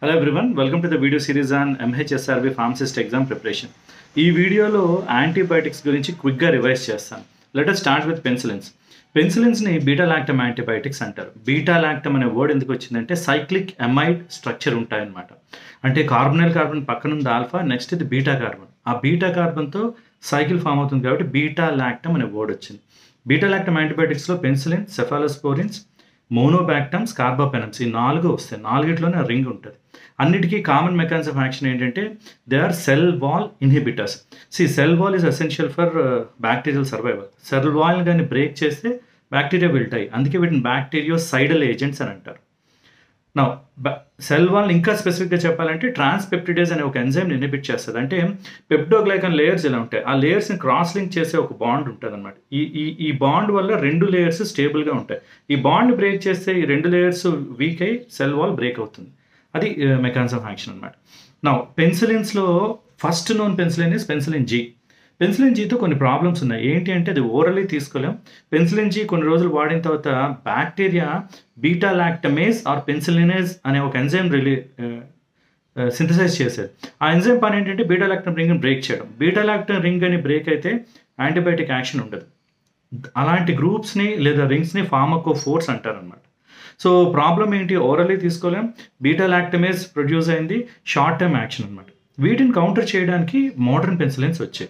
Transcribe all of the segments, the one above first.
Hello everyone welcome to the video series on MHSRB pharmacist exam preparation ఈ వీడియోలో antibiotics గురించి క్విక్గా revise చేస్తాను let us start with penicillins పెన్సిలిన్స్ని beta lactam antibiotics అంటారు beta lactam అనే వర్డ్ ఎందుకు వచ్చిందంటే సైక్లిక్ ఎమైడ్ స్ట్రక్చర్ ఉంటాయన్నమాట అంటే కార్బనల్ కార్బన్ పక్కన ఉంది ఆల్ఫా నెక్స్ట్ ఇది బీటా కార్బన్ ఆ బీటా కార్బన్తో సైకిల్ ఫామ్ అవుతుంది కాబట్టి బీటా లాక్టమ్ అనే వర్డ్ వచ్చింది బీటా లాక్టమ్ యాంటీబయాటిక్స్లో పెన్సిలిన్ సెఫాలోస్పోరిన్స్ మోనోబాక్టమ్స్ కార్బోపెనమ్స్ ఈ నాలుగు వస్తాయి నాలుగిట్లోనే రింగ్ ఉంటుంది అన్నిటికీ కామన్ మెకానిజం ఆఫ్ యాక్షన్ ఏంటంటే they are cell wall inhibitors see cell wall is essential for bacterial survival cell wall కానీ బ్రేక్ చేస్తే బ్యాక్టీరియా విల్టాయి అందుకే వీటిని బ్యాక్టీరియో సైడల్ ఏజెంట్స్ అని అంటారు నా సెల్ వాల్ ఇంకా స్పెసిఫిక్గా చెప్పాలంటే ట్రాన్స్పెప్టిడేజ్ అనే ఒక ఎంజైమ్ ఇన్హిబిట్ చేస్తుంది అంటే పెప్టోగ్లైకన్ లేయర్స్ ఇలా ఉంటాయి ఆ లేయర్స్ని క్రాస్ లింక్ చేసే ఒక బాండ్ ఉంటుంది అనమాట ఈ ఈ ఈ బాండ్ వల్ల రెండు లేయర్స్ స్టేబుల్గా ఉంటాయి ఈ బాండ్ బ్రేక్ చేస్తే ఈ రెండు లేయర్స్ వీక్ అయి సెల్ వాల్ బ్రేక్ అవుతుంది అది మెకానిజం ఆఫ్ యాక్షన్ అనమాట నా పెన్సిలిన్స్లో first known penicillin is penicillin G penicillin జీతో కొన్ని ప్రాబ్లమ్స్ ఉన్నాయి ఏంటి అంటే అది ఓరలీ తీసుకోలేం పెన్సిలిన్ జీ కొన్ని రోజులు వాడిన తర్వాత bacteria beta lactamase or penicillinase అనే ఒక ఎంజైమ్ రిలీ సింథసైజ్ చేసేది ఆ ఎంజైమ్ పని ఏంటంటే బీటా లాక్టమ్ రింగ్ని బ్రేక్ చేయడం బీటా లాక్టమ్ రింగ్ అని బ్రేక్ అయితే యాంటీబయాటిక్ యాక్షన్ ఉండదు అలాంటి గ్రూప్స్ని లేదా రింగ్స్ని ఫార్మకో ఫోర్స్ అంటారనమాట సో ప్రాబ్లం ఏంటి ఓరలీ తీసుకోలేం బీటా లాక్టమేజ్ ప్రొడ్యూస్ అయింది షార్ట్ టర్మ్ యాక్షన్ అనమాట వీటిని కౌంటర్ చేయడానికి మోడర్న్ పెన్సిలిన్స్ వచ్చాయి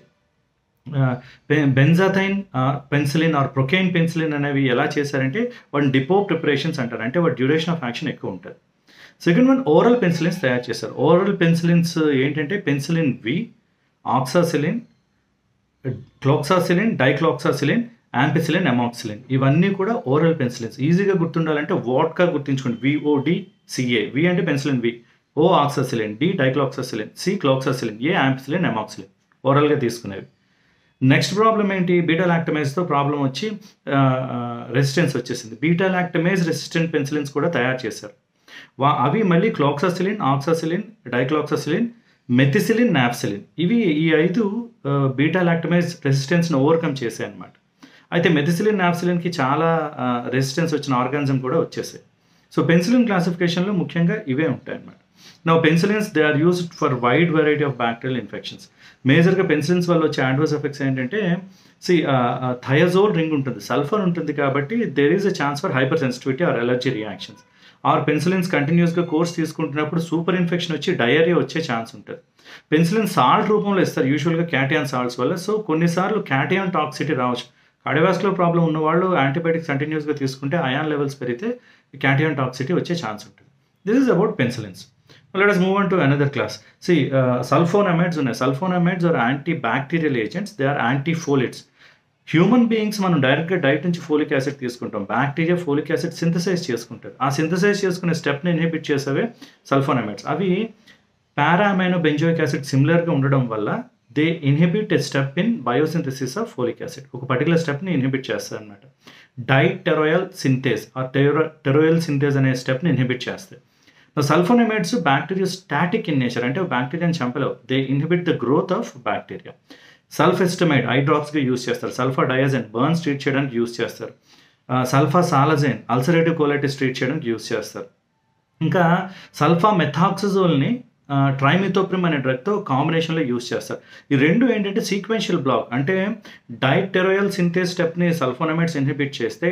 benzathine penicillin or procaine penicillin అనేవి ఎలా చేశారంటే వాటిని డిపో ప్రిపరేషన్స్ అంటారు అంటే వాటి డ్యూరేషన్ ఆఫ్ యాక్షన్ ఎక్కువ ఉంటుంది సెకండ్ వన్ ఓరల్ పెన్సిలిన్స్ తయారు చేశారు ఓరల్ పెన్సిలిన్స్ ఏంటంటే penicillin V oxacillin cloxacillin dicloxacillin ampicillin amoxicillin ఇవన్నీ కూడా ఓరల్ పెన్సిలిన్స్ ఈజీగా గుర్తుండాలంటే వాట్గా గుర్తుంచుకోండి విఓడి సిఏ వి అంటే penicillin V O oxacillin D dicloxacillin C cloxacillin A ampicillin amoxicillin ఓరల్గా తీసుకునేవి నెక్స్ట్ ప్రాబ్లం ఏంటి బీటా లాక్టమేజ్తో ప్రాబ్లం వచ్చి రెసిస్టెన్స్ వచ్చేసింది బీటా లాక్టమేజ్ రెసిస్టెంట్ పెన్సిలిన్స్ కూడా తయారు చేశారు వా అవి మళ్ళీ క్లోక్సాసిలిన్ ఆక్సాసిలిన్ డైక్లోక్సాసిలిన్ మెథిసిలిన్ నాప్సిలిన్ ఇవి ఈ ఐదు బీటా లాక్టమేజ్ రెసిస్టెన్స్ని ఓవర్కమ్ చేసాయి అనమాట అయితే మెథిసిలిన్ నాప్సిలిన్కి చాలా రెసిస్టెన్స్ వచ్చిన ఆర్గానిజం కూడా వచ్చేసాయి సో పెన్సిలిన్ క్లాసిఫికేషన్లో ముఖ్యంగా ఇవే ఉంటాయి అన్నమాట నా penicillins they are used for wide variety of bacterial infections మేజర్గా పెన్సిలిన్స్ వల్ల వచ్చే అడ్వర్స్ ఎఫెక్ట్స్ ఏంటంటే సి థయజోల్ రింగ్ ఉంటుంది సల్ఫర్ ఉంటుంది కాబట్టి there is a chance for hyper sensitivity or allergy reactions or penicillins కంటిన్యూస్గా కోర్స్ తీసుకుంటున్నప్పుడు సూపర్ ఇన్ఫెక్షన్ వచ్చి డయేరియా వచ్చే ఛాన్స్ ఉంటుంది పెన్సిలిన్ సాల్ట్ రూపంలో ఇస్తారు యూజువల్గా క్యాటియాన్ సాల్ట్స్ వల్ల సో కొన్నిసార్లు క్యాటియాన్ టాక్సిటీ రావచ్చు కార్డియోవాస్కులర్ ప్రాబ్లం ఉన్న వాళ్ళు యాంటీబయాటిక్స్ కంటిన్యూస్గా తీసుకుంటే అయాన్ లెవెల్స్ పెరిగితే క్యాటియాన్ టాక్సిటీ వచ్చే ఛాన్స్ ఉంటుంది this is about penicillins let us move on to another class see sulphonamides ఉన్నాయి sulphonamides are anti bacterial agents they are anti folates human beings మనం డైరెక్ట్గా డైట్ నుంచి folic acid తీసుకుంటాం bacteria folic acid synthesize చేసుకుంటారు ఆ synthesise చేసుకునే stepney inhibit చేసేవే sulphonamides అవి పారామైనో benzoic acid సిమిలర్గా ఉండడం వల్ల they inhibit a step in biosynthesis of folic acid ఒక పర్టికులర్ స్టెప్ని ఇన్హిబిట్ చేస్తారు అనమాట డైటెరోయల్ సింథేజ్ ఆ టెరో టెరోయల్ సింథేజ్ అనే స్టెప్ని ఇన్హిబిట్ చేస్తాయి sulphonamides bacteria static in nature అంటే బ్యాక్టీరియాని చంపలేవు they inhibit the growth of bacteria sulphacetamide eye డ్రాప్స్గా యూస్ చేస్తారు సల్ఫా డయాజైన్ బర్న్స్ ట్రీట్ చేయడానికి యూస్ చేస్తారు sulphasalazine ulcerative colitis treat చేయడానికి యూస్ చేస్తారు ఇంకా సల్ఫా మెథాక్సిజోల్ని ట్రైమిథోప్రిమ్ అనే డ్రగ్తో కాంబినేషన్లో యూస్ చేస్తారు ఈ రెండు ఏంటంటే సీక్వెన్షియల్ బ్లాక్ అంటే డైటెరోయల్ సింథేస్ స్టెప్ని సల్ఫోనమైడ్స్ ఇన్హిబిట్ చేస్తే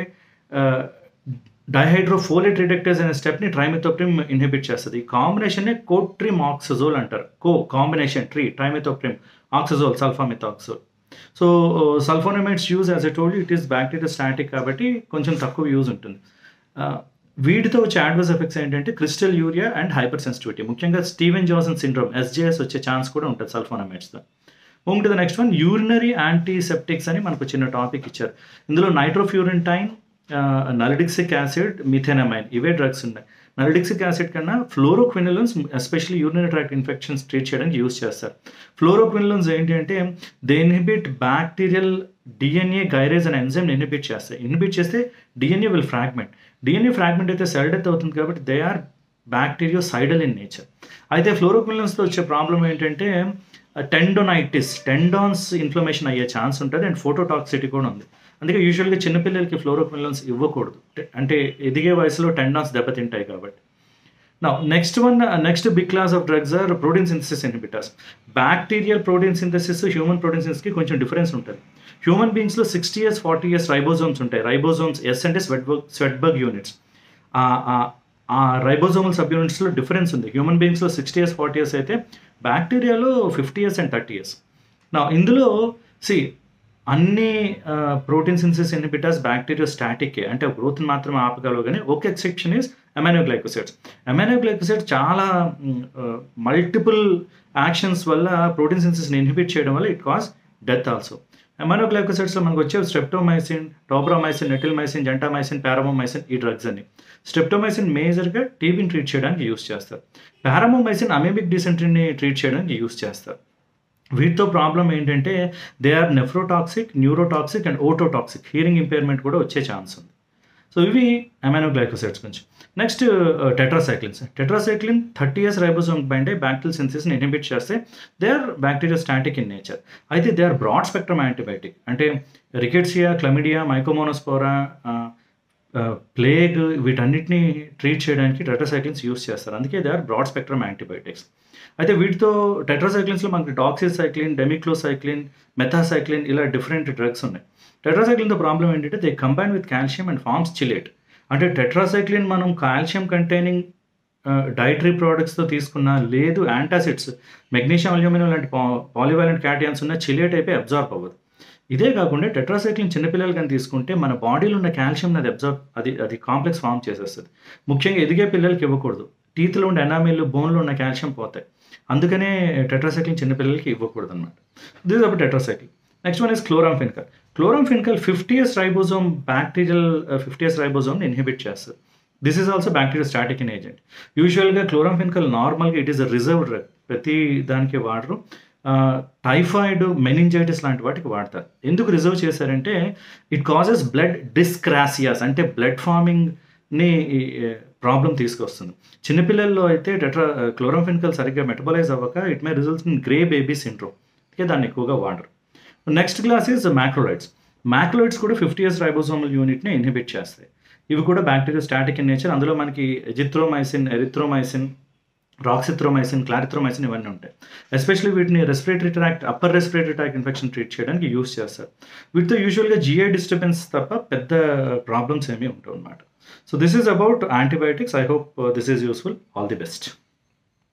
డైహైడ్రోఫోలేట్ రిడక్టర్స్ అనే స్టెప్ని ట్రైమిథోప్రిమ్ ఇన్హిబిట్ చేస్తుంది ఈ కాంబినేషన్ని కోట్రిమ్ ఆక్సిజోల్ అంటారు co combination tri trimethoprim oxazole sulphamethoxazole so sulphonamides use as a told it is bacteria static కాబట్టి కొంచెం తక్కువ యూజ్ ఉంటుంది వీటితో వచ్చే అడ్వర్స్ ఎఫెక్ట్స్ ఏంటంటే crystalluria and hyper sensitivity ముఖ్యంగా స్టీవెన్ జాన్సన్ సిండ్రోమ్ ఎస్జేఎస్ వచ్చే ఛాన్స్ కూడా ఉంటుంది సల్ఫోనమైడ్స్తో move to the next one urinary antiseptics అని మనకు చిన్న టాపిక్ ఇచ్చారు ఇందులో నైట్రోఫ్యూరిన్టైన్ నలిడిక్సిక్ యాసిడ్ మిథెనమైన్ ఇవే డ్రగ్స్ ఉన్నాయి నలిడిక్సిక్ యాసిడ్ కన్నా fluoroquinolones especially urinary tract infections treat చేయడానికి యూస్ చేస్తారు ఫ్లోరోక్వినిలన్స్ ఏంటి అంటే they inhibit bacterial DNA gyrase అనే ఎంజైమ్ ఇన్హిబిట్ చేస్తాయి ఇన్హిబిట్ చేస్తే DNA will fragment DNA fragment అయితే సెల్ డెత్ అవుతుంది కాబట్టి they are bactericidal in nature అయితే ఫ్లోరోక్వినిలన్స్తో వచ్చే ప్రాబ్లం ఏంటంటే టెండోనైటిస్ టెండాన్స్ ఇన్ఫ్లమేషన్ అయ్యే ఛాన్స్ ఉంటుంది అండ్ ఫోటోటాక్సిటీ కూడా ఉంది అందుకే యూజువల్గా చిన్నపిల్లలకి ఫ్లోరోక్వినలన్స్ ఇవ్వకూడదు అంటే ఎదిగే వయసులో టెండాన్స్ దెబ్బతింటాయి కాబట్టి Now, next one, uh, next big class of drugs are protein synthesis inhibitors. Bacterial protein synthesis, human protein synthesis కి కొంచెం డిఫరెన్స్ ఉంటుంది హ్యూమన్ బీయింగ్స్లో sixty years forty years ribosomes ఉంటాయి రైబోజోమ్స్ ఎస్ అంటే స్వెట్బర్గ్ స్వెట్బర్గ్ యూనిట్స్ ఆ ribosomal sub యూనిట్స్లో difference ఉంది human బీయింగ్స్లో సిక్స్టీ ఇయర్స్ ఫార్టీ ఇయర్స్ అయితే బ్యాక్టీరియాలో fifty years and thirty years నా ఇందులో సి అన్ని protein synthesis inhibitors bacteria static అంటే గ్రోత్ మాత్రమే ఆపగలవు కానీ ఒక ఎక్సెప్షన్ ఇస్ అమైనోగ్లైకోసైడ్స్ అమైనోగ్లైకోసైడ్ చాలా మల్టిపుల్ యాక్షన్స్ వల్ల ప్రోటీన్ సిన్సిస్ని ఇన్హిబిట్ చేయడం వల్ల ఇట్ కాస్ డెత్ ఆల్సో అమైనోగ్లైకోసైడ్స్లో మనకు వచ్చే స్ట్రెప్టోమైసిన్ టోబ్రామైసిన్ నెటిల్మైసిన్ జంటామైసిన్ పారామోమైసిన్ ఈ డ్రగ్స్ అని స్ట్రెప్టోమైసిన్ మేజర్గా టీబీని ట్రీట్ చేయడానికి యూస్ చేస్తారు పారామోమైసిన్ అమేమిక్ డిసెంట్రీని ట్రీట్ చేయడానికి యూస్ చేస్తారు వీటితో ప్రాబ్లం ఏంటంటే they are nephrotoxic neurotoxic and ototoxic hearing impairment కూడా వచ్చే ఛాన్స్ ఉంది సో ఇవి అమైనోగ్లైకోసైడ్స్ గురించి next tetracyclines tetracycline thirty years ribosome bind bacterial సిన్సిస్ని ఇన్హిబిట్ చేస్తే they are bacteria static in nature అయితే they are broad spectrum antibiotic అంటే rickettsia chlamydia mycomonospora plague వీటన్నిటిని ట్రీట్ చేయడానికి టెట్రాసైక్లిన్స్ యూస్ చేస్తారు అందుకే they are broad spectrum antibiotics అయితే వీటితో టెట్రాసైక్లిన్స్లో మనకి టాక్సిసైక్లిన్ డెమిక్లోసైక్లిన్ మెథాసైక్లిన్ ఇలా డిఫరెంట్ డ్రగ్స్ ఉన్నాయి టెట్రాసైక్లిన్తో ప్రాబ్లం ఏంటంటే they combine with calcium and forms chelate అంటే టెట్రాసైక్లిన్ మనం కాల్షియం కంటైనింగ్ డైటరీ ప్రోడక్ట్స్తో తీసుకున్నా లేదు యాంటాసిడ్స్ మెగ్నీషియం అల్యూమినియం లాంటి పాలివాలెంట్ క్యాటియన్స్ ఉన్న చిలేట్ అయిపోయి అబ్జార్బ్ అవ్వదు ఇదే కాకుండా టెట్రాసైక్లిన్ చిన్నపిల్లలు కానీ తీసుకుంటే మన బాడీలో ఉన్న కాల్షియం అది అబ్జర్వ్ అది అది కాంప్లెక్స్ ఫామ్ చేసేస్తుంది ముఖ్యంగా ఎదిగే పిల్లలకి ఇవ్వకూడదు టీత్లో ఉండే ఎనామిల్ బోన్లో ఉన్న కాల్షియం పోతాయి అందుకనే టెట్రాసైక్లిన్ చిన్నపిల్లలకి ఇవ్వకూడదు అనమాట దిస్ అప్పుడు tetracycline next one is chloramphenicol chloramphenicol fifty years ribosome bacterial fifty years రైబోజోమ్ని ఇన్హిబిట్ చేస్తుంది this is also bacteria static in agent యూజువల్గా క్లోరాంఫిన్కల్ నార్మల్గా it is a reserve drug ప్రతి దానికి వాడరు టైఫాయిడ్ మెనింజైటిస్ లాంటి వాటికి వాడతారు ఎందుకు రిజర్వ్ చేశారంటే ఇట్ కాజెస్ బ్లడ్ డిస్క్రాసియాస్ అంటే బ్లడ్ ఫార్మింగ్ని ప్రాబ్లం తీసుకొస్తుంది చిన్నపిల్లల్లో అయితే టెట్రా క్లోరోఫిన్కల్ సరిగ్గా మెటబలైజ్ అవ్వక it may results in grey baby syndrome అందుకే దాన్ని ఎక్కువగా వాడరు next class is macrolides macrolides కూడా ఫిఫ్టీ ఇయర్స్ రైబోసోమల్ యూనిట్ని ఇన్హిబిట్ చేస్తాయి ఇవి కూడా బ్యాక్టీరియా స్టాటిక్ ఇన్ నేచర్ అందులో మనకి ఎజిత్రోమైసిన్ ఎరిథ్రోమైసిన్ రాక్సిథ్రోమైసిన్ క్లారిథ్రోమైసిన్ ఇవన్నీ ఉంటాయి ఎస్పెషల్లీ వీటిని respiratory tract upper respiratory tract infection treat చేయడానికి యూస్ చేస్తారు వీటితో యూజువల్గా జిఐ డిస్టర్బెన్స్ తప్ప పెద్ద ప్రాబ్లమ్స్ ఏమీ ఉంటాయి అన్నమాట so this is about antibiotics I hope this is useful all the best